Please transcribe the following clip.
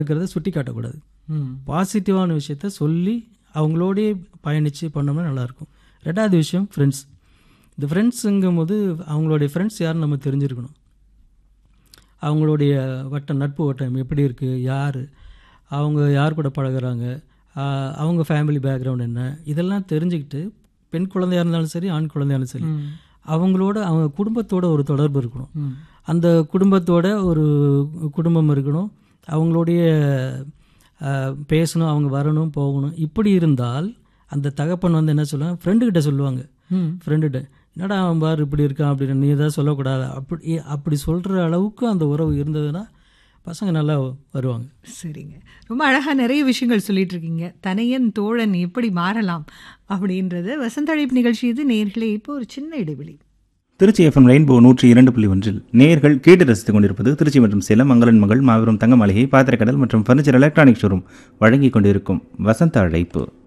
இருக்கிறத சுட்டி காட்டக்கூடாது ம் பாசிட்டிவான விஷயத்த சொல்லி அவங்களோடயே பயணித்து பண்ணோம்னா நல்லாயிருக்கும் ரெண்டாவது விஷயம் ஃப்ரெண்ட்ஸ் இந்த ஃப்ரெண்ட்ஸுங்கும் போது அவங்களுடைய ஃப்ரெண்ட்ஸ் யாருன்னு நம்ம தெரிஞ்சிருக்கணும் அவங்களுடைய வட்டம் நட்பு வட்டம் எப்படி இருக்குது யார் அவங்க யார் கூட பழகுறாங்க ஆஹ் அவங்க ஃபேமிலி பேக்ரவுண்ட் என்ன இதெல்லாம் தெரிஞ்சுக்கிட்டு பெண் குழந்தையாக இருந்தாலும் சரி ஆண் குழந்தையாக இருந்தாலும் சரி ம். அவங்களோட அவங்க குடும்பத்தோட ஒரு தொடர்பு இருக்கணும் ம் அந்த குடும்பத்தோட ஒரு குடும்பம் இருக்கணும் அவங்களுடைய அஹ், பேசணும் அவங்க வரணும் போகணும் இப்படி இருந்தால் அந்த தகப்பன் வந்து என்ன சொல்லுவாங்க ஃப்ரெண்டுக்கிட்ட சொல்லுவாங்க ம் ஃப்ரெண்டுகிட்ட என்னடா அவன் பாரு இப்படி இருக்கான் அப்படின்னு நீ எதாவது சொல்லக்கூடாது அப்படி அப்படி சொல்கிற அளவுக்கு அந்த உறவு இருந்ததுன்னா பசங்க நல்லா வருவாங்க சரிங்க ரொம்ப அழகாக நிறைய விஷயங்கள் சொல்லிட்டு இருக்கீங்க தனையன் தோழன் எப்படி மாறலாம் அப்படின்றது வசந்தழைப்பு நிகழ்ச்சி இது நேர்களே இப்போ ஒரு சின்ன இடைவெளி திருச்சி எஃப்எம் ரெயின்போ நூற்றி இரண்டு புள்ளி ஒன்றில் நேர்கள் கேட்டு ரசித்துக் கொண்டிருப்பது திருச்சி மற்றும் சேலம் மங்களன் மகள் மாபெரும் தங்க மாளிகை பாத்திரக்கடல் மற்றும் ஃபர்னிச்சர் எலக்ட்ரானிக் ஷோரூம் வழங்கிக் கொண்டிருக்கும் வசந்த அழைப்பு